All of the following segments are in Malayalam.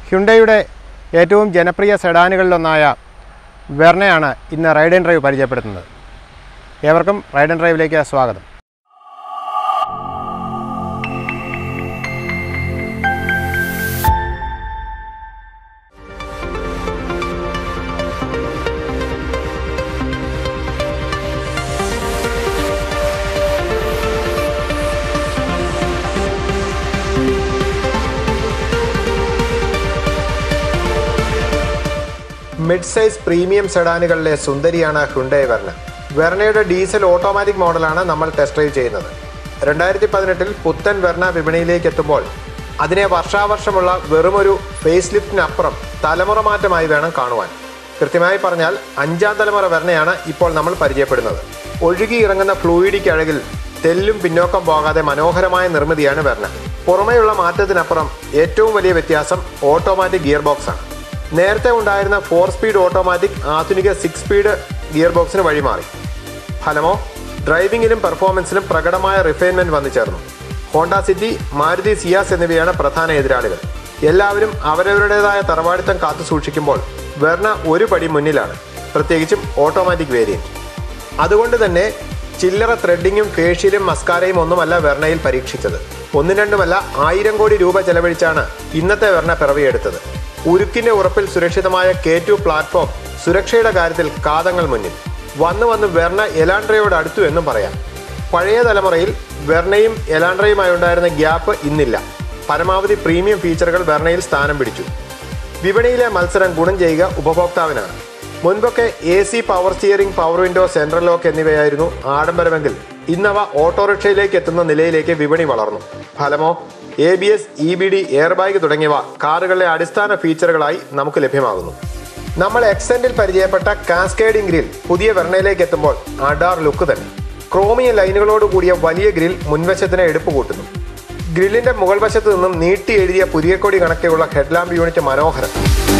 ഹ്യുണ്ടയുടെ ഏറ്റവും ജനപ്രിയ സെഡാനുകളിലൊന്നായ വെർണയാണ് ഇന്ന് റൈഡ് ആൻഡ് ഡ്രൈവ് പരിചയപ്പെടുത്തുന്നത് ഏവർക്കും റൈഡ് ആൻഡ് ഡ്രൈവിലേക്ക് സ്വാഗതം മിഡ് സൈസ് പ്രീമിയം സെഡാനുകളിലെ സുന്ദരിയാണ് ഹുണ്ടൈ വെർണ വെർണയുടെ ഡീസൽ ഓട്ടോമാറ്റിക് മോഡലാണ് നമ്മൾ ടെസ്റ്റ് ഡ്രൈവ് ചെയ്യുന്നത് രണ്ടായിരത്തി പതിനെട്ടിൽ പുത്തൻ വെർണ വിപണിയിലേക്ക് എത്തുമ്പോൾ അതിനെ വർഷാവർഷമുള്ള വെറുമൊരു ഫേസ് ലിഫ്റ്റിനപ്പുറം തലമുറ മാറ്റമായി വേണം കാണുവാൻ കൃത്യമായി പറഞ്ഞാൽ അഞ്ചാം തലമുറ വെർണയാണ് ഇപ്പോൾ നമ്മൾ പരിചയപ്പെടുന്നത് ഒഴുകി ഇറങ്ങുന്ന ഫ്ലൂയിഡിക് അഴകിൽ തെല്ലും പിന്നോക്കം പോകാതെ മനോഹരമായ നിർമ്മിതിയാണ് വെർണ പുറമേയുള്ള മാറ്റത്തിനപ്പുറം ഏറ്റവും വലിയ വ്യത്യാസം ഓട്ടോമാറ്റിക് ഗിയർ ബോക്സ് ആണ് നേരത്തെ ഉണ്ടായിരുന്ന ഫോർ സ്പീഡ് ഓട്ടോമാറ്റിക് ആധുനിക സിക്സ് സ്പീഡ് ഗിയർ ബോക്സിന് വഴിമാറി ഫലമോ ഡ്രൈവിംഗിലും പെർഫോമൻസിലും പ്രകടമായ റിഫൈൻമെന്റ് വന്നു ചേർന്നു ഹോണ്ട സിറ്റി മാരുതി സിയാസ് എന്നിവയാണ് പ്രധാന എതിരാളികൾ എല്ലാവരും അവരവരുടേതായ തറവാടിത്തം കാത്തു സൂക്ഷിക്കുമ്പോൾ വെർണ ഒരു പടി മുന്നിലാണ് പ്രത്യേകിച്ചും ഓട്ടോമാറ്റിക് വേരിയന്റ് അതുകൊണ്ട് തന്നെ ചില്ലറ ത്രെഡിങ്ങും ഫേഷ്യലും മസ്കാരയും ഒന്നുമല്ല വെർണയിൽ പരീക്ഷിച്ചത് ഒന്നും രണ്ടുമല്ല ആയിരം കോടി രൂപ ചെലവഴിച്ചാണ് ഇന്നത്തെ വെർണ പിറവിയെടുത്തത് ഉരുക്കിന്റെ ഉറപ്പിൽ സുരക്ഷിതമായ കെ ടു പ്ലാറ്റ്ഫോം സുരക്ഷയുടെ കാര്യത്തിൽ കാതങ്ങൾ മുന്നിൽ വന്ന് വന്ന് വെർണ എലാൻഡ്രയോട് അടുത്തു എന്നും പറയാം പഴയ തലമുറയിൽ വെർണയും എലാൻഡ്രയുമായി ഉണ്ടായിരുന്ന ഗ്യാപ്പ് ഇന്നില്ല പരമാവധി പ്രീമിയം ഫീച്ചറുകൾ വെർണയിൽ സ്ഥാനം പിടിച്ചു വിപണിയിലെ മത്സരം ഗുണം ചെയ്യുക ഉപഭോക്താവിനാണ് മുൻപൊക്കെ A C power steering power window central lock എന്നിവയായിരുന്നു ആഡംബരമെങ്കിൽ ഇന്നവ ഓട്ടോറിക്ഷയിലേക്ക് എത്തുന്ന നിലയിലേക്ക് വിപണി വളർന്നു ഫലമോ A B S E B D air bag തുടങ്ങിയവ കാറുകളിലെ അടിസ്ഥാന ഫീച്ചറുകളായി നമുക്ക് ലഭ്യമാകുന്നു നമ്മൾ എക്സെന്റിൽ പരിചയപ്പെട്ട കാസ്കേഡിംഗ് ഗ്രിൽ പുതിയ വെർണയിലേക്ക് എത്തുമ്പോൾ അഡാർ ലുക്ക് തന്നെ ക്രോമിയ ലൈനുകളോട് കൂടിയ വലിയ ഗ്രിൽ മുൻവശത്തിന് എടുപ്പ് കൂട്ടുന്നു ഗ്രില്ലിന്റെ മുകൾ വശത്ത് നിന്നും നീട്ടി എഴുതിയ പുതിയക്കൊടി കണക്കെയുള്ള ഹെഡ്ലാമ്പ് യൂണിറ്റ് മനോഹരം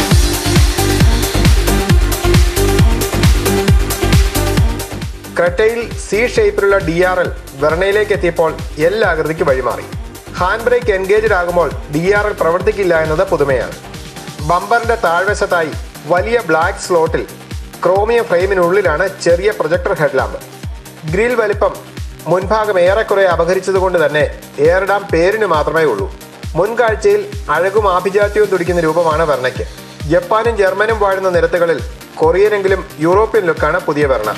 ക്രെറ്റയിൽ സി ഷേപ്പിലുള്ള ഡി ആർ എൽ വെർണയിലേക്ക് എത്തിയപ്പോൾ എൽ ആകൃതിക്ക് വഴിമാറി ഹാൻഡ് ബ്രേക്ക് എൻഗേജ്ഡ് ആകുമ്പോൾ ഡി ആർ എൽ പ്രവർത്തിക്കില്ല എന്നത് പുതുമയാണ് ബമ്പറിന്റെ താഴ്വശത്തായി വലിയ ബ്ലാക്ക് സ്ലോട്ടിൽ ക്രോമിയം ഫ്രെയിമിനുള്ളിലാണ് ചെറിയ പ്രൊജക്ടർ ഹെഡ്ലാമ്പ് ഗ്രിൽ വലിപ്പം മുൻഭാഗം ഏറെക്കുറെ അപഹരിച്ചതുകൊണ്ട് തന്നെ എയർഡാം പേരിന് മാത്രമേ ഉള്ളൂ മുൻകാഴ്ചയിൽ അഴകും ആഭിജാത്യവും തുടിക്കുന്ന രൂപമാണ് വെർണയ്ക്ക് ജപ്പാനും ജർമ്മനും വാഴുന്ന നിരത്തുകളിൽ കൊറിയനെങ്കിലും യൂറോപ്യൻ ലുക്കാണ് പുതിയ വെർണ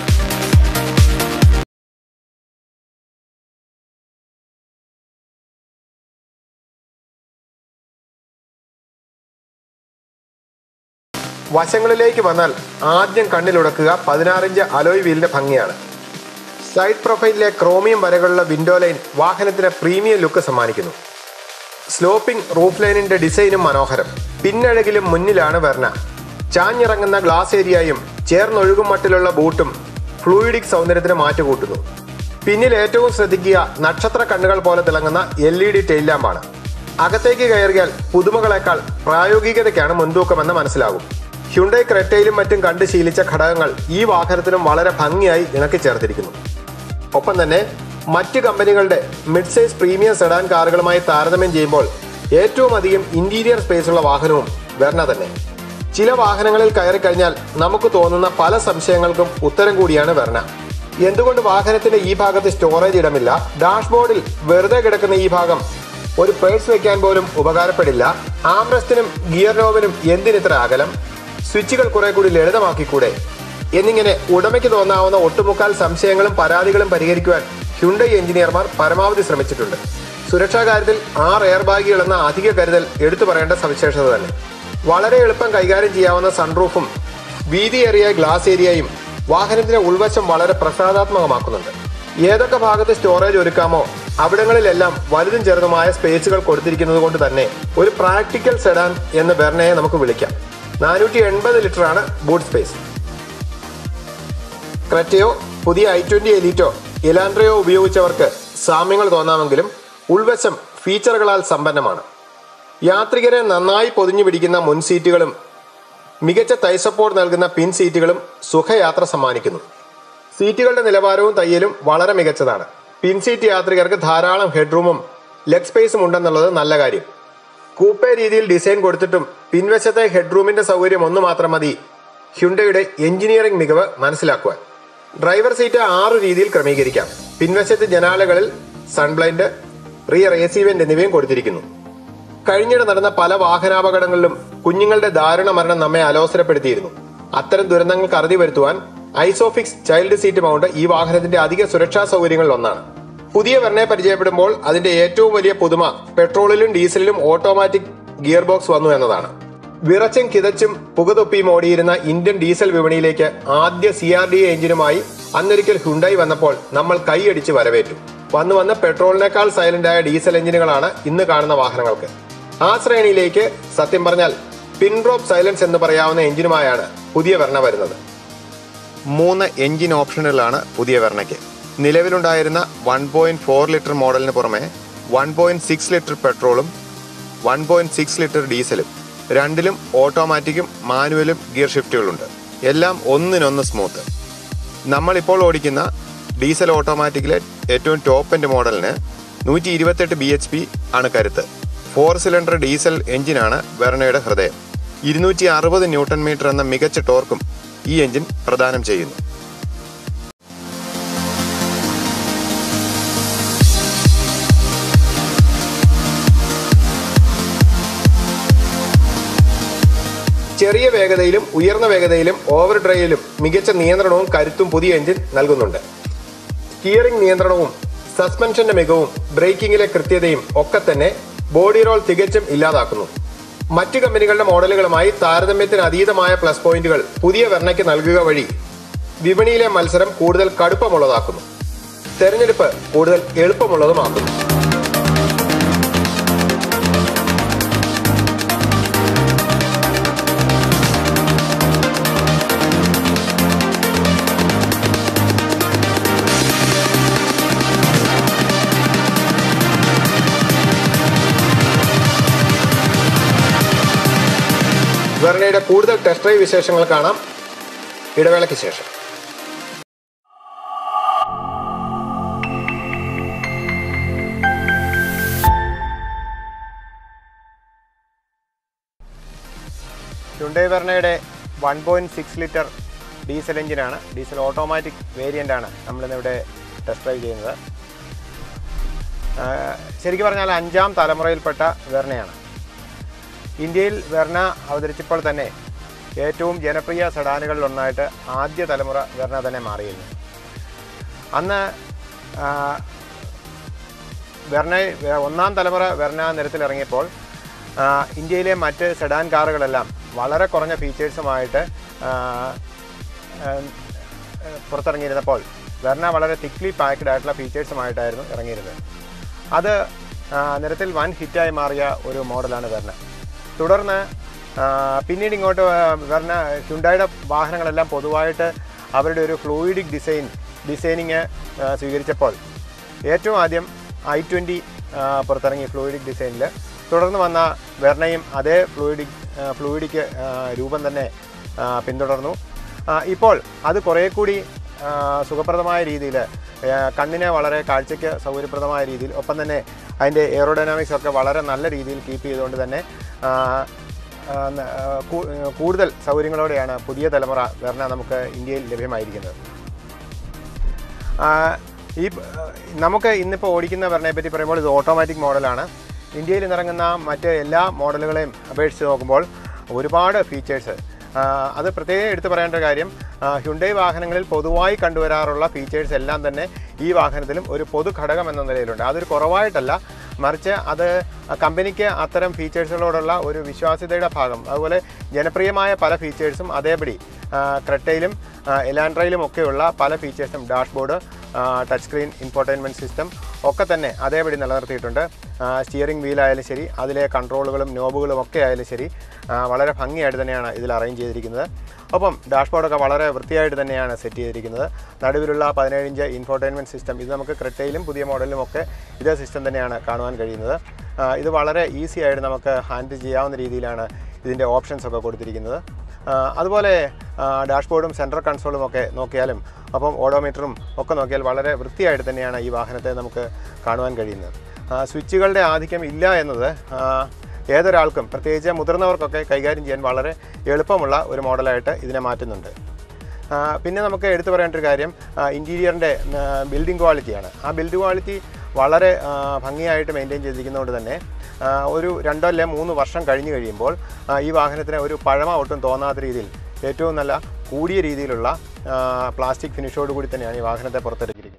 വശങ്ങളിലേക്ക് വന്നാൽ ആദ്യം കണ്ണിലുടക്കുക പതിനാറിഞ്ച് അലോയ് വീലിന്റെ ഭംഗിയാണ് സൈഡ് പ്രൊഫൈലിലെ ക്രോമിയം വരകളുള്ള വിൻഡോ ലൈൻ വാഹനത്തിന് പ്രീമിയം ലുക്ക് സമ്മാനിക്കുന്നു സ്ലോപ്പിംഗ് റൂഫ് ലൈനിന്റെ ഡിസൈനും മനോഹരം പിന്നഴകിലും മുന്നിലാണ് വെർണ ചാഞ്ഞിറങ്ങുന്ന ഗ്ലാസ് ഏരിയയും ചേർന്നൊഴുകും മട്ടിലുള്ള ബൂട്ടും ഫ്ലൂയിഡിക് സൗന്ദര്യത്തിന് മാറ്റുകൂട്ടുന്നു പിന്നിൽ ഏറ്റവും ശ്രദ്ധിക്കുക നക്ഷത്ര കണ്ണുകൾ പോലെ തിളങ്ങുന്ന എൽ ഇ ഡി ടെയിൽ ലാമ്പാണ് അകത്തേക്ക് കയറിയാൽ പുതുമകളെക്കാൾ പ്രായോഗികതയ്ക്കാണ് മുൻതൂക്കമെന്ന് മനസ്സിലാകും ഹ്യുണ്ടൈ ക്രെറ്റയിലും മറ്റും കണ്ട് ശീലിച്ച ഘടകങ്ങൾ ഈ വാഹനത്തിനും വളരെ ഭംഗിയായി ഇണക്കി ചേർത്തിരിക്കുന്നു ഒപ്പം തന്നെ മറ്റ് കമ്പനികളുടെ മിഡ് സൈസ് പ്രീമിയം സെഡാൻ കാറുകളുമായി താരതമ്യം ചെയ്യുമ്പോൾ ഏറ്റവും അധികം ഇന്റീരിയർ സ്പേസ് ഉള്ള വാഹനവും വെർണ തന്നെ ചില വാഹനങ്ങളിൽ കയറി കഴിഞ്ഞാൽ നമുക്ക് തോന്നുന്ന പല സംശയങ്ങൾക്കും ഉത്തരം കൂടിയാണ് വെർണ എന്തുകൊണ്ട് വാഹനത്തിന്റെ ഈ ഭാഗത്ത് സ്റ്റോറേജ് ഇടമില്ല ഡാഷ്ബോർഡിൽ വെറുതെ കിടക്കുന്ന ഈ ഭാഗം ഒരു പേഴ്സ് വെക്കാൻ പോലും ഉപകാരപ്പെടില്ല ആംറസ്റ്റിനും ഗിയർ നോബിനും എന്തിനിത്ര അകലം സ്വിച്ചുകൾ കുറെ കൂടി ലളിതമാക്കിക്കൂടെ എന്നിങ്ങനെ ഉടമയ്ക്ക് തോന്നാവുന്ന ഒട്ടുമുക്കാൽ സംശയങ്ങളും പരാതികളും പരിഹരിക്കുവാൻ ഹ്യുണ്ടൈ എഞ്ചിനീയർമാർ പരമാവധി ശ്രമിച്ചിട്ടുണ്ട് സുരക്ഷാ കാര്യത്തിൽ ആറ് എയർ ബാഗുകൾ എന്ന അധിക കരുതൽ എടുത്തു പറയേണ്ട സവിശേഷത തന്നെ വളരെ എളുപ്പം കൈകാര്യം ചെയ്യാവുന്ന സൺറൂഫും വീതിയേറിയ ഗ്ലാസ് ഏരിയയും വാഹനത്തിന്റെ ഉൾവശം വളരെ പ്രസാദാത്മകമാക്കുന്നുണ്ട് ഏതൊക്കെ ഭാഗത്ത് സ്റ്റോറേജ് ഒരുക്കാമോ അവിടങ്ങളിലെല്ലാം വലുതും ചെറുതുമായ സ്പേസുകൾ കൊടുത്തിരിക്കുന്നത് കൊണ്ട് തന്നെ ഒരു പ്രാക്ടിക്കൽ സെഡാൻ എന്ന ബെർണയെ നമുക്ക് വിളിക്കാം നാനൂറ്റി എൺപത് ലിറ്ററാണ് ബൂട്ട് സ്പേസ് ക്രെറ്റയോ പുതിയ ഐ ട്വന്റി എലീറ്റോ ഇലാൻഡ്രയോ ഉപയോഗിച്ചവർക്ക് സാമ്യങ്ങൾ തോന്നാമെങ്കിലും ഉൾവശം ഫീച്ചറുകളാൽ സമ്പന്നമാണ് യാത്രികരെ നന്നായി പൊതിഞ്ഞു പിടിക്കുന്ന മുൻ സീറ്റുകളും മികച്ച തൈ സപ്പോർട്ട് നൽകുന്ന പിൻ സീറ്റുകളും സുഖയാത്ര സമ്മാനിക്കുന്നു സീറ്റുകളുടെ നിലവാരവും തയ്യലും വളരെ മികച്ചതാണ് പിൻ സീറ്റ് യാത്രികർക്ക് ധാരാളം ഹെഡ്റൂമും ലെഗ് സ്പേസും ഉണ്ടെന്നുള്ളത് നല്ല കാര്യം കൂപ്പെ രീതിയിൽ ഡിസൈൻ കൊടുത്തിട്ടും പിൻവശത്തെ ഹെഡ്റൂമിന്റെ സൗകര്യം ഒന്ന് മാത്രം മതി ഹ്യുണ്ടയുടെ എഞ്ചിനീയറിംഗ് മികവ് മനസ്സിലാക്കുവാൻ ഡ്രൈവർ സീറ്റ് ആറ് രീതിയിൽ ക്രമീകരിക്കാം പിൻവശത്ത് ജനാലകളിൽ sunblind rear A C vent എന്നിവയും കൊടുത്തിരിക്കുന്നു കഴിഞ്ഞിടെ നടന്ന പല വാഹനാപകടങ്ങളിലും കുഞ്ഞുങ്ങളുടെ ദാരുണ മരണം നമ്മെ അലോസരപ്പെടുത്തിയിരുന്നു അത്തരം ദുരന്തങ്ങൾക്ക് അറുതി വരുത്തുവാൻ ഐസോഫിക്സ് ചൈൽഡ് സീറ്റ് മൗണ്ട് ഈ വാഹനത്തിന്റെ അധിക സുരക്ഷാ സൗകര്യങ്ങളിൽ ഒന്നാണ് പുതിയ വെർണയെ പരിചയപ്പെടുമ്പോൾ അതിന്റെ ഏറ്റവും വലിയ പുതുമ പെട്രോളിലും ഡീസലിലും ഓട്ടോമാറ്റിക് ഗിയർ ബോക്സ് വന്നു എന്നതാണ് വിറച്ചും കിതച്ചും പുകതൊപ്പിയും ഓടിയിരുന്ന ഇന്ത്യൻ ഡീസൽ വിപണിയിലേക്ക് ആദ്യ സി ആർ ഡി എഞ്ചിനുമായി അന്നൊരിക്കൽ ഹുണ്ടായി വന്നപ്പോൾ നമ്മൾ കൈയടിച്ച് വരവേറ്റു വന്നു വന്ന് പെട്രോളിനേക്കാൾ സൈലന്റായ ഡീസൽ എഞ്ചിനുകളാണ് ഇന്ന് കാണുന്ന വാഹനങ്ങൾക്ക് ആ ശ്രേണിയിലേക്ക് സത്യം പറഞ്ഞാൽ പിൻഡ്രോപ്പ് സൈലൻസ് എന്ന് പറയാവുന്ന എഞ്ചിനുമായാണ് പുതിയ വെർണ വരുന്നത് മൂന്ന് എഞ്ചിൻ ഓപ്ഷനുകളാണ് പുതിയ വെർണയ്ക്ക് നിലവിലുണ്ടായിരുന്ന വൺ പോയിന്റ് ഫോർ ലിറ്റർ മോഡലിന് പുറമെ വൺ പോയിന്റ് സിക്സ് ലിറ്റർ പെട്രോളും വൺ പോയിന്റ് സിക്സ് ലിറ്റർ ഡീസലും രണ്ടിലും ഓട്ടോമാറ്റിക്കും മാനുവലും ഗിയർ ഷിഫ്റ്റുകളുണ്ട് എല്ലാം ഒന്നിനൊന്ന് സ്മൂത്ത് നമ്മളിപ്പോൾ ഓടിക്കുന്ന ഡീസൽ ഓട്ടോമാറ്റിക്കിലെ ഏറ്റവും ടോപ്പ് എൻഡ് മോഡലിന് നൂറ്റി ഇരുപത്തെട്ട് ബി എച്ച് പി ആണ് കരുത്ത് ഫോർ സിലിണ്ടർ ഡീസൽ എഞ്ചിനാണ് വെർണയുടെ ഹൃദയം ഇരുന്നൂറ്റി അറുപത് ന്യൂട്ടൺ മീറ്റർ എന്ന മികച്ച ടോർക്കും ഈ എഞ്ചിൻ പ്രദാനം ചെയ്യുന്നു ചെറിയ വേഗതയിലും ഉയർന്ന വേഗതയിലും ഓവർ ഡ്രൈവിലും മികച്ച നിയന്ത്രണവും കരുത്തും പുതിയ എഞ്ചിൻ നൽകുന്നുണ്ട് സ്റ്റിയറിംഗ് നിയന്ത്രണവും സസ്പെൻഷന്റെ മികവും ബ്രേക്കിംഗിലെ കൃത്യതയും ഒക്കെ തന്നെ ബോഡി റോൾ തികച്ചും ഇല്ലാതാക്കുന്നു മറ്റു കമ്പനികളുടെ മോഡലുകളുമായി താരതമ്യത്തിന് അതീതമായ പ്ലസ് പോയിന്റുകൾ പുതിയ വെർണയ്ക്ക് നൽകുക വഴി വിപണിയിലെ മത്സരം കൂടുതൽ കടുപ്പമുള്ളതാക്കുന്നു തെരഞ്ഞെടുപ്പ് കൂടുതൽ എളുപ്പമുള്ളതുമാക്കുന്നു വെർണയുടെ കൂടുതൽ ടെസ്റ്റ് ഡ്രൈവ് വിശേഷങ്ങൾ കാണാം ഇടവേളയ്ക്ക് ശേഷം ഹ്യുണ്ടൈ വെർണയുടെ one point six litre diesel എഞ്ചിനാണ് ഡീസൽ ഓട്ടോമാറ്റിക് വേരിയൻ്റ് ആണ് നമ്മളിന്നിവിടെ ടെസ്റ്റ് ഡ്രൈവ് ചെയ്യുന്നത് ആ, ശരിക്കും പറഞ്ഞാൽ അഞ്ചാം തലമുറയിൽപ്പെട്ട വെർണയാണ് ഇന്ത്യയിൽ വെർണ അവതരിച്ചപ്പോൾ തന്നെ ഏറ്റവും ജനപ്രിയ സെഡാനുകളിൽ ഒന്നായിട്ട് ആദ്യ തലമുറ വെർണ തന്നെ മാറിയിരുന്നു അന്ന് ആ, വെർണ ഒന്നാം തലമുറ വെർണ നിരത്തിലിറങ്ങിയപ്പോൾ ആ, ഇന്ത്യയിലെ മറ്റ് സെഡാൻ കാറുകളെല്ലാം വളരെ കുറഞ്ഞ ഫീച്ചേഴ്സുമായിട്ട് ആ, ആ, പുറത്തിറങ്ങിയിരുന്നപ്പോൾ വെർണ വളരെ തിക്ലി പാക്ഡ് ആയിട്ടുള്ള ഫീച്ചേഴ്സുമായിട്ടായിരുന്നു ഇറങ്ങിയിരുന്നത് അത് ആ, നിരത്തിൽ വൻ ഹിറ്റായി മാറിയ ഒരു മോഡലാണ് വെർണ തുടർന്ന് ആ, പിന്നീട് ഇങ്ങോട്ട് വെർണ ഹ്യുണ്ടായുടെ വാഹനങ്ങളെല്ലാം പൊതുവായിട്ട് അവരുടെ ഒരു ഫ്ലൂയിഡിക് ഡിസൈൻ ഡിസൈനിങ് സ്വീകരിച്ചപ്പോൾ ഏറ്റവും ആദ്യം ഐ ട്വൻ്റി പുറത്തിറങ്ങി ഫ്ലൂയിഡിക് ഡിസൈനിൽ തുടർന്ന് വന്ന വെർണയും അതേ ഫ്ലൂയിഡിക് ഫ്ലൂയിഡിക്ക് രൂപം തന്നെ ആ, പിന്തുടർന്നു ആ, ഇപ്പോൾ അത് കുറേ കൂടി ആ, സുഖപ്രദമായ രീതിയിൽ കണ്ണിനെ വളരെ കാഴ്ചയ്ക്ക് സൗകര്യപ്രദമായ രീതിയിൽ ഒപ്പം തന്നെ അതിൻ്റെ എയറോഡൈനാമിക്സ് ഒക്കെ വളരെ നല്ല രീതിയിൽ കീപ്പ് ചെയ്തുകൊണ്ട് തന്നെ ആ, ആ, ന- ആ, കൂ- കൂടുതൽ സൗകര്യങ്ങളോടെയാണ് പുതിയ തലമുറ വെർണ നമുക്ക് ഇന്ത്യയിൽ ലഭ്യമായിരിക്കുന്നത് ആ, ഈ പ- നമുക്ക് ഇന്നിപ്പോൾ ഓടിക്കുന്ന വെർണയെ പറ്റി പറയുമ്പോൾ ഇത് ഓട്ടോമാറ്റിക് മോഡലാണ് ഇന്ത്യയിൽ ഇന്നിറങ്ങുന്ന മറ്റ് എല്ലാ മോഡലുകളെയും അപേക്ഷിച്ച് നോക്കുമ്പോൾ ഒരുപാട് ഫീച്ചേഴ്സ് അത് പ്രത്യേകം എടുത്തു പറയേണ്ട കാര്യം ആ, ഹ്യുണ്ടൈ വാഹനങ്ങളിൽ പൊതുവായി കണ്ടുവരാറുള്ള ഫീച്ചേഴ്സ് എല്ലാം തന്നെ ഈ വാഹനത്തിലും ഒരു പൊതു ഘടകം എന്ന നിലയിലുണ്ട് അതൊരു കുറവായിട്ടല്ല മറിച്ച് അത് കമ്പനിക്ക് അത്തരം ഫീച്ചേഴ്സുകളോടുള്ള ഒരു വിശ്വാസ്യതയുടെ ഭാഗം അതുപോലെ ജനപ്രിയമായ പല ഫീച്ചേഴ്സും അതേപടി ആ, ക്രെറ്റയിലും ആ, എലാൻഡ്രയിലും ഒക്കെയുള്ള പല ഫീച്ചേഴ്സും dashboard touch screen infotainment system ഒക്കെ തന്നെ അതേപടി നിലനിർത്തിയിട്ടുണ്ട് സ്റ്റിയറിംഗ് വീലായാലും ശരി അതിലെ കൺട്രോളുകളും നോബുകളും ഒക്കെ ആയാലും ശരി ആ, വളരെ ഭംഗിയായിട്ട് തന്നെയാണ് ഇതിൽ അറേഞ്ച് ചെയ്തിരിക്കുന്നത് ഒപ്പം ഡാഷ്ബോർഡൊക്കെ വളരെ വൃത്തിയായിട്ട് തന്നെയാണ് സെറ്റ് ചെയ്തിരിക്കുന്നത് നടുവിലുള്ള പതിനേഴ് ഇഞ്ച് ഇൻഫോർടൈൻമെൻറ്റ് സിസ്റ്റം ഇത് നമുക്ക് ക്രെറ്റയിലും പുതിയ മോഡലിലും ഒക്കെ ഇതേ സിസ്റ്റം തന്നെയാണ് കാണുവാൻ കഴിയുന്നത് ആ, ഇത് വളരെ ഈസി ആയിട്ട് നമുക്ക് ഹാൻഡിൽ ചെയ്യാവുന്ന രീതിയിലാണ് ഇതിൻ്റെ ഓപ്ഷൻസ് ഒക്കെ കൊടുത്തിരിക്കുന്നത് ആ, അതുപോലെ ഡാഷ്ബോർഡും സെൻട്രൽ കൺസോളും ഒക്കെ നോക്കിയാലും അപ്പം ഓഡോമീറ്ററും ഒക്കെ നോക്കിയാൽ വളരെ വൃത്തിയായിട്ട് തന്നെയാണ് ഈ വാഹനത്തെ നമുക്ക് കാണുവാൻ കഴിയുന്നത് ആ, സ്വിച്ചുകളുടെ ആധിക്യം ഇല്ല എന്നത് ആ, ഏതൊരാൾക്കും പ്രത്യേകിച്ച് മുതിർന്നവർക്കൊക്കെ കൈകാര്യം ചെയ്യാൻ വളരെ എളുപ്പമുള്ള ഒരു മോഡലായിട്ട് ഇതിനെ മാറ്റുന്നുണ്ട് ആ, പിന്നെ നമുക്ക് എടുത്തു പറയേണ്ട ഒരു കാര്യം ഇൻറ്റീരിയറിൻ്റെ ബിൽഡിംഗ് ക്വാളിറ്റിയാണ് ആ ബിൽഡ് ക്വാളിറ്റി വളരെ ആ, ഭംഗിയായിട്ട് മെയിൻറ്റെയിൻ ചെയ്തിരിക്കുന്നതുകൊണ്ട് തന്നെ ആ, ഒരു രണ്ടോ അല്ലെ മൂന്ന് വർഷം കഴിഞ്ഞ് കഴിയുമ്പോൾ ആ, ഈ വാഹനത്തിന് ഒരു പഴമ ഒട്ടും തോന്നാത്ത രീതിയിൽ ഏറ്റവും നല്ല കൂടിയ രീതിയിലുള്ള ആ, പ്ലാസ്റ്റിക് ഫിനിഷോട് കൂടി തന്നെയാണ് ഈ വാഹനത്തെ പുറത്തെടുത്തിരിക്കുന്നത്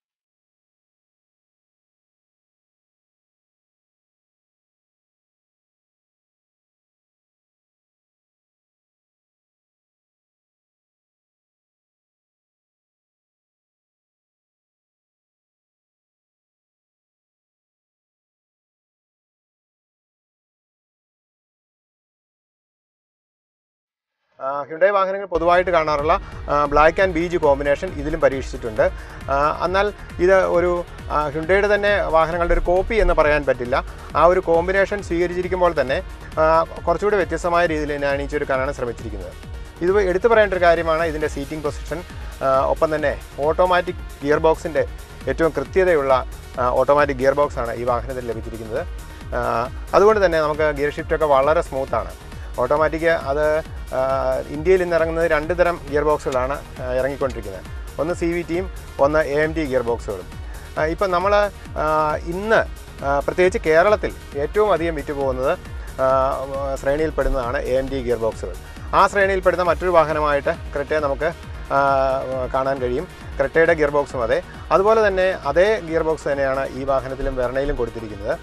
ഹ്യുണ്ടൈ വാഹനങ്ങൾ പൊതുവായിട്ട് കാണാറുള്ള ബ്ലാക്ക് ആൻഡ് ബീജ് കോമ്പിനേഷൻ ഇതിലും പരീക്ഷിച്ചിട്ടുണ്ട് ആ, എന്നാൽ ഇത് ഒരു ആ, ഹ്യുണ്ടൈയുടെ തന്നെ വാഹനങ്ങളുടെ ഒരു കോപ്പി എന്ന് പറയാൻ പറ്റില്ല ആ ഒരു കോമ്പിനേഷൻ സ്വീകരിച്ചിരിക്കുമ്പോൾ തന്നെ ആ, കുറച്ചുകൂടി വ്യത്യസ്തമായ രീതിയിൽ തന്നെയാണ് ഈ ചുരുക്കാനാണ് ശ്രമിച്ചിരിക്കുന്നത് ഇത് എടുത്തു പറയേണ്ട ഒരു കാര്യമാണ് ഇതിൻ്റെ സീറ്റിംഗ് പൊസിഷൻ ഒപ്പം തന്നെ ഓട്ടോമാറ്റിക് ഗിയർ ബോക്സിൻ്റെ ഏറ്റവും കൃത്യതയുള്ള ഓട്ടോമാറ്റിക് ഗിയർ ബോക്സ് ആണ് ഈ വാഹനത്തിൽ ലഭിച്ചിരിക്കുന്നത് ആ, അതുകൊണ്ട് തന്നെ നമുക്ക് ഗിയർ ഷിഫ്റ്റൊക്കെ വളരെ സ്മൂത്താണ് ഓട്ടോമാറ്റിക് അത് ആ, ഇന്ത്യയിൽ ഇന്ന് ഇറങ്ങുന്നത് രണ്ട് തരം ഗിയർ ബോക്സുകളാണ് ആ, ഇറങ്ങിക്കൊണ്ടിരിക്കുന്നത് ഒന്ന് സി വി ടിയും ഒന്ന് എ എം ടി ഗിയർ ബോക്സുകളും ഇപ്പം നമ്മൾ ഇന്ന് ആ, പ്രത്യേകിച്ച് കേരളത്തിൽ ഏറ്റവും അധികം വിറ്റ് പോകുന്നത് ആ, ശ്രേണിയിൽപ്പെടുന്നതാണ് എ എം ടി ഗിയർ ബോക്സുകൾ ആ ശ്രേണിയിൽപ്പെടുന്ന മറ്റൊരു വാഹനമായിട്ട് ക്രെറ്റയെ നമുക്ക് ആ, കാണാൻ കഴിയും ക്രെറ്റയുടെ ഗിയർ ബോക്സും അതെ അതുപോലെ തന്നെ അതേ ഗിയർ ബോക്സ് തന്നെയാണ് ഈ വാഹനത്തിലും വെർണയിലും കൊടുത്തിരിക്കുന്നത്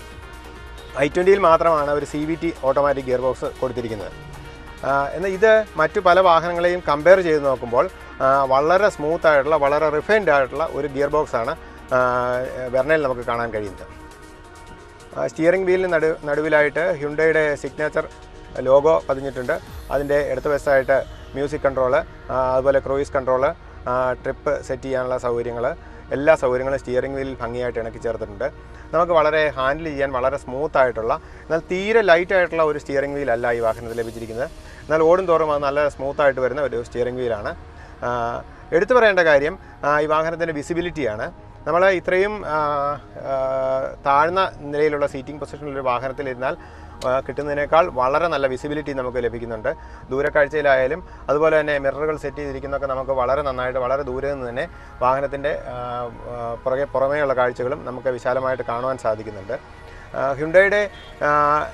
ഐ ട്വൻറ്റിയിൽ മാത്രമാണ് ഒരു C V T automatic gear box കൊടുത്തിരിക്കുന്നത് ആ, എന്നാൽ ഇത് മറ്റു പല വാഹനങ്ങളെയും കമ്പയർ ചെയ്ത് നോക്കുമ്പോൾ ആ, വളരെ സ്മൂത്ത് ആയിട്ടുള്ള വളരെ റിഫൈൻഡ് ആയിട്ടുള്ള ഒരു ഗിയർ ബോക്സാണ് വെർണയിൽ നമുക്ക് കാണാൻ കഴിയുന്നത് സ്റ്റിയറിംഗ് വീലിന് നടു നടുവിലായിട്ട് ഹ്യുണ്ടയുടെ സിഗ്നേച്ചർ ലോഗോ പതിഞ്ഞിട്ടുണ്ട് അതിൻ്റെ ഇടത്ത് വശത്തായിട്ട് മ്യൂസിക് കൺട്രോള് അതുപോലെ ക്രൂയിസ് കൺട്രോള് ട്രിപ്പ് സെറ്റ് ചെയ്യാനുള്ള സൗകര്യങ്ങൾ എല്ലാ സൗകര്യങ്ങളും സ്റ്റിയറിംഗ് വീലിൽ ഭംഗിയായിട്ട് ഇണക്കി ചേർത്തിട്ടുണ്ട് നമുക്ക് വളരെ ഹാൻഡിൽ ചെയ്യാൻ വളരെ സ്മൂത്ത് ആയിട്ടുള്ള എന്നാൽ തീരെ ലൈറ്റ് ആയിട്ടുള്ള ഒരു സ്റ്റിയറിംഗ് വീൽ അല്ല ഈ വാഹനത്തിൽ ലഭിച്ചിരിക്കുന്നത് എന്നാൽ ഓടും തോറും അത് നല്ല സ്മൂത്ത് ആയിട്ട് വരുന്ന ഒരു സ്റ്റിയറിംഗ് വീലാണ് ആ, എടുത്തു പറയേണ്ട കാര്യം ആ, ഈ വാഹനത്തിൻ്റെ വിസിബിലിറ്റിയാണ് നമ്മൾ ഇത്രയും ആ, ആ, താഴ്ന്ന നിലയിലുള്ള സീറ്റിംഗ് പൊസിഷനിലൊരു വാഹനത്തിലിരുന്നാൽ ആ, കിട്ടുന്നതിനേക്കാൾ വളരെ നല്ല വിസിബിലിറ്റി നമുക്ക് ലഭിക്കുന്നുണ്ട് ദൂരക്കാഴ്ചയിലായാലും അതുപോലെ തന്നെ മിററുകൾ സെറ്റ് ചെയ്തിരിക്കുന്നതൊക്കെ നമുക്ക് വളരെ നന്നായിട്ട് വളരെ ദൂരെ നിന്ന് തന്നെ വാഹനത്തിൻ്റെ ആ, ആ, പുറകെ പുറമേയുള്ള കാഴ്ചകളും നമുക്ക് വിശാലമായിട്ട് കാണുവാൻ സാധിക്കുന്നുണ്ട് ആ, ഹ്യുണ്ടയുടെ ആ,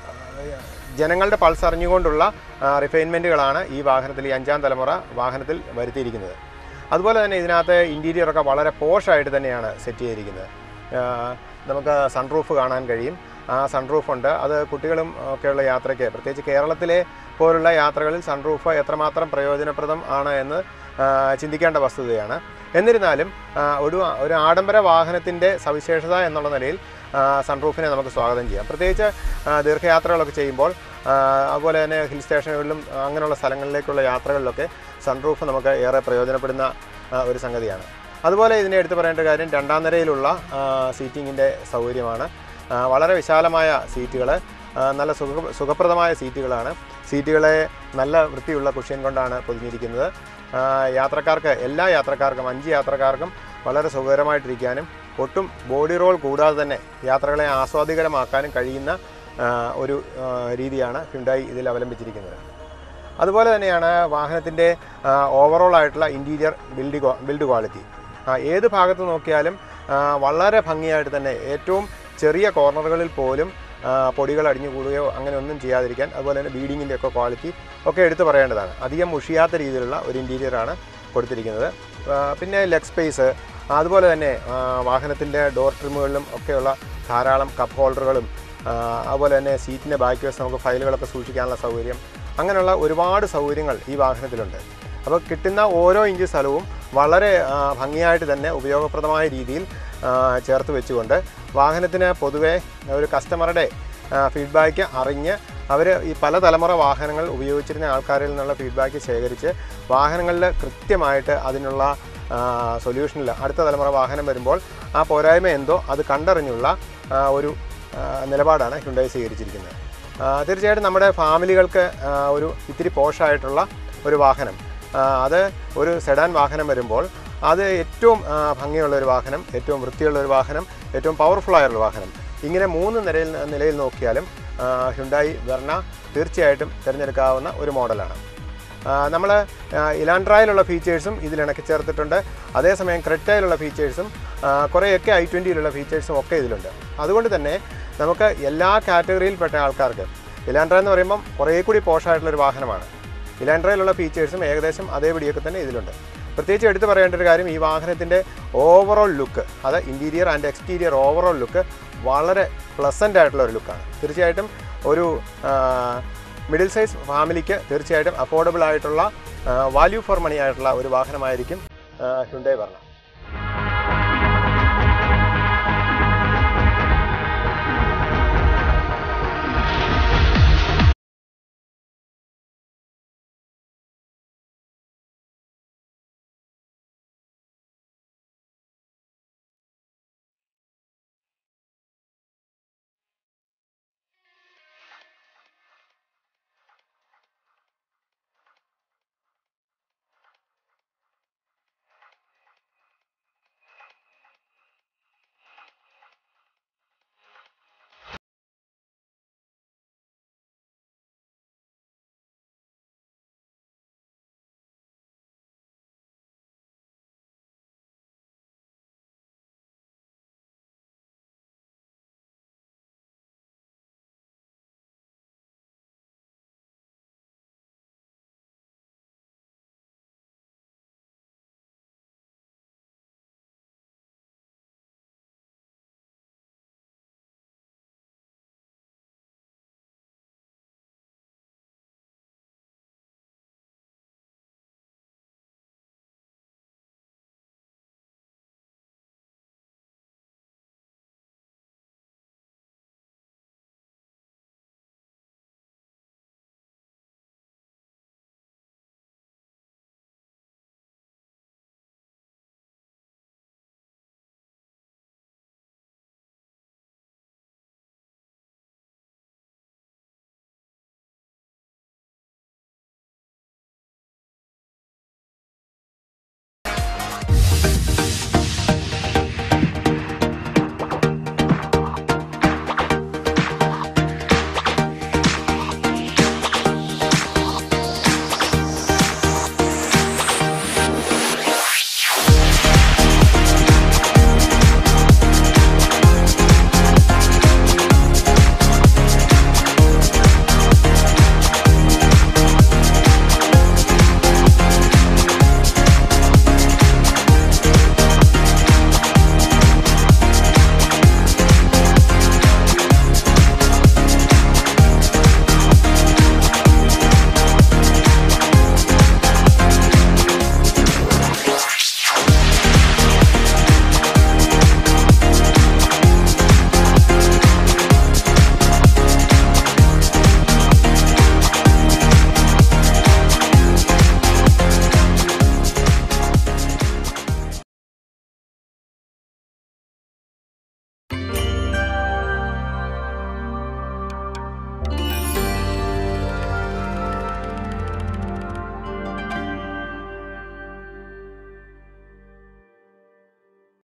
ജനങ്ങളുടെ പൾസ് അറിഞ്ഞുകൊണ്ടുള്ള റിഫൈൻമെൻറ്റുകളാണ് ഈ വാഹനത്തിൽ ഈ അഞ്ചാം തലമുറ വാഹനത്തിൽ വരുത്തിയിരിക്കുന്നത് അതുപോലെ തന്നെ ഇതിനകത്ത് ഇൻറ്റീരിയറൊക്കെ വളരെ പോഷായിട്ട് തന്നെയാണ് സെറ്റ് ചെയ്തിരിക്കുന്നത് ആ, നമുക്ക് സൺറൂഫ് കാണാൻ കഴിയും ആ സൺറൂഫ് ഉണ്ട് അത് കുട്ടികളും ഒക്കെയുള്ള യാത്രയ്ക്ക് പ്രത്യേകിച്ച് കേരളത്തിലെ പോലുള്ള യാത്രകളിൽ സൺറൂഫ് എത്രമാത്രം പ്രയോജനപ്രദം ആണ് എന്ന് ആ, ചിന്തിക്കേണ്ട വസ്തുതയാണ് എന്നിരുന്നാലും ആ, ഒരു ഒരു ആഡംബര വാഹനത്തിൻ്റെ സവിശേഷത എന്നുള്ള നിലയിൽ ആ, സൺറൂഫിനെ നമുക്ക് സ്വാഗതം ചെയ്യാം പ്രത്യേകിച്ച് ആ, ദീർഘയാത്രകളൊക്കെ ചെയ്യുമ്പോൾ ആ, അതുപോലെ തന്നെ ഹിൽ സ്റ്റേഷനുകളിലും ആ, അങ്ങനെയുള്ള സ്ഥലങ്ങളിലേക്കുള്ള യാത്രകളിലൊക്കെ സൺറൂഫ് നമുക്ക് ഏറെ പ്രയോജനപ്പെടുന്ന ആ, ഒരു സംഗതിയാണ് അതുപോലെ ഇതിനെ എടുത്തു പറയേണ്ട കാര്യം രണ്ടാം നിരയിലുള്ള സീറ്റിങ്ങിൻ്റെ സൗകര്യമാണ് ആ, വളരെ വിശാലമായ സീറ്റുകൾ നല്ല സുഖ സുഖപ്രദമായ സീറ്റുകളാണ് സീറ്റുകളെ നല്ല വൃത്തിയുള്ള കുഷ്യൻ കൊണ്ടാണ് പൊതിഞ്ഞിരിക്കുന്നത് ആ, യാത്രക്കാർക്ക് എല്ലാ യാത്രക്കാർക്കും അഞ്ച് യാത്രക്കാർക്കും വളരെ സുഖകരമായിട്ടിരിക്കാനും ഒട്ടും ബോഡി റോൾ കൂടാതെ തന്നെ യാത്രകളെ ആസ്വാദികരമാക്കാനും കഴിയുന്ന ആ, ഒരു ആ, രീതിയാണ് ഹ്യുണ്ടായി ഇതിൽ അവലംബിച്ചിരിക്കുന്നത് അതുപോലെ തന്നെയാണ് വാഹനത്തിൻ്റെ ഓവറോൾ ആയിട്ടുള്ള ഇൻറ്റീരിയർ ബിൽഡ് ക്വാ- ബിൽഡ് ക്വാളിറ്റി ആ, ഏത് ഭാഗത്ത് നോക്കിയാലും ആ, വളരെ ഭംഗിയായിട്ട് തന്നെ ഏറ്റവും ചെറിയ കോർണറുകളിൽ പോലും ആ, പൊടികൾ അടിഞ്ഞുകൂടുകയോ അങ്ങനെ ഒന്നും ചെയ്യാതിരിക്കാൻ അതുപോലെ തന്നെ ബീഡിങ്ങിൻ്റെ ഒക്കെ ക്വാളിറ്റി ഒക്കെ എടുത്തു പറയേണ്ടതാണ് അധികം മുഷിയാത്ത രീതിയിലുള്ള ഒരു ഇൻറ്റീരിയറാണ് കൊടുത്തിരിക്കുന്നത് ആ, പിന്നെ ലെഗ് സ്പേസ് അതുപോലെ തന്നെ വാഹനത്തിൻ്റെ ഡോർ ട്രിമുകളിലും ഒക്കെയുള്ള ധാരാളം കപ്പ് ഹോൾഡറുകളും ആ, അതുപോലെ തന്നെ സീറ്റിൻ്റെ ബാക്ക് വശം നമുക്ക് ഫയലുകളൊക്കെ സൂക്ഷിക്കാനുള്ള സൗകര്യം അങ്ങനെയുള്ള ഒരുപാട് സൗകര്യങ്ങൾ ഈ വാഹനത്തിലുണ്ട് അപ്പോൾ കിട്ടുന്ന ഓരോ ഇഞ്ച് സ്ഥലവും വളരെ ആ, ഭംഗിയായിട്ട് തന്നെ ഉപയോഗപ്രദമായ രീതിയിൽ ആ, ചേർത്ത് വെച്ചുകൊണ്ട് വാഹനത്തിന് പൊതുവെ ഒരു കസ്റ്റമറുടെ ഫീഡ്ബാക്ക് അറിഞ്ഞ് അവർ ഈ പല തലമുറ വാഹനങ്ങൾ ഉപയോഗിച്ചിരുന്ന ആൾക്കാരിൽ നിന്നുള്ള ഫീഡ്ബാക്ക് ശേഖരിച്ച് വാഹനങ്ങളിൽ കൃത്യമായിട്ട് അതിനുള്ള സൊല്യൂഷനിൽ അടുത്ത തലമുറ വാഹനം വരുമ്പോൾ ആ പോരായ്മ എന്തോ അത് കണ്ടറിഞ്ഞുള്ള ആ, ഒരു ആ, നിലപാടാണ് ഹ്യുണ്ടായി സ്വീകരിച്ചിരിക്കുന്നത് ആ, തീർച്ചയായിട്ടും നമ്മുടെ ഫാമിലികൾക്ക് ആ, ഒരു ഇത്തിരി പോഷായിട്ടുള്ള ഒരു വാഹനം ആ, അത് ഒരു സെഡാൻ വാഹനം വരുമ്പോൾ അത് ഏറ്റവും ആ, ഭംഗിയുള്ള ഒരു വാഹനം ഏറ്റവും വൃത്തിയുള്ള ഒരു വാഹനം ഏറ്റവും പവർഫുൾ ആയുള്ള വാഹനം ഇങ്ങനെ മൂന്ന് നിലയിൽ നിലയിൽ നോക്കിയാലും ഹ്യുണ്ടായി വെർണ തീർച്ചയായിട്ടും തിരഞ്ഞെടുക്കാവുന്ന ഒരു മോഡലാണ് നമ്മൾ ഇലാൻഡ്രായിലുള്ള ഫീച്ചേഴ്സും ഇതിൽ ഇണക്കി ചേർത്തിട്ടുണ്ട് അതേസമയം ക്രെറ്റയിലുള്ള ഫീച്ചേഴ്സും ആ, കുറേയൊക്കെ ഐ ട്വൻറ്റിയിലുള്ള ഫീച്ചേഴ്സും ഒക്കെ ഇതിലുണ്ട് അതുകൊണ്ട് തന്നെ നമുക്ക് എല്ലാ കാറ്റഗറിയിൽപ്പെട്ട ആൾക്കാർക്ക് ഇലാൻഡ്ര എന്ന് പറയുമ്പം കുറേ കൂടി പോഷായിട്ടുള്ളൊരു വാഹനമാണ് ഇലാൻഡ്രയിലുള്ള ഫീച്ചേഴ്സും ഏകദേശം അതേപടിയൊക്കെ തന്നെ ഇതിലുണ്ട് പ്രത്യേകിച്ച് എടുത്തു പറയേണ്ട ഒരു കാര്യം ഈ വാഹനത്തിൻ്റെ ഓവറോൾ ലുക്ക് അത് interior and exterior overall look വളരെ പ്ലസൻ്റ് ആയിട്ടുള്ള ഒരു ലുക്കാണ് തീർച്ചയായിട്ടും ഒരു മിഡിൽ സൈസ് ഫാമിലിക്ക് തീർച്ചയായിട്ടും അഫോർഡബിൾ ആയിട്ടുള്ള വാല്യൂ ഫോർ മണി ആയിട്ടുള്ള ഒരു വാഹനമായിരിക്കും ഹ്യുണ്ടേ വർണ്ണ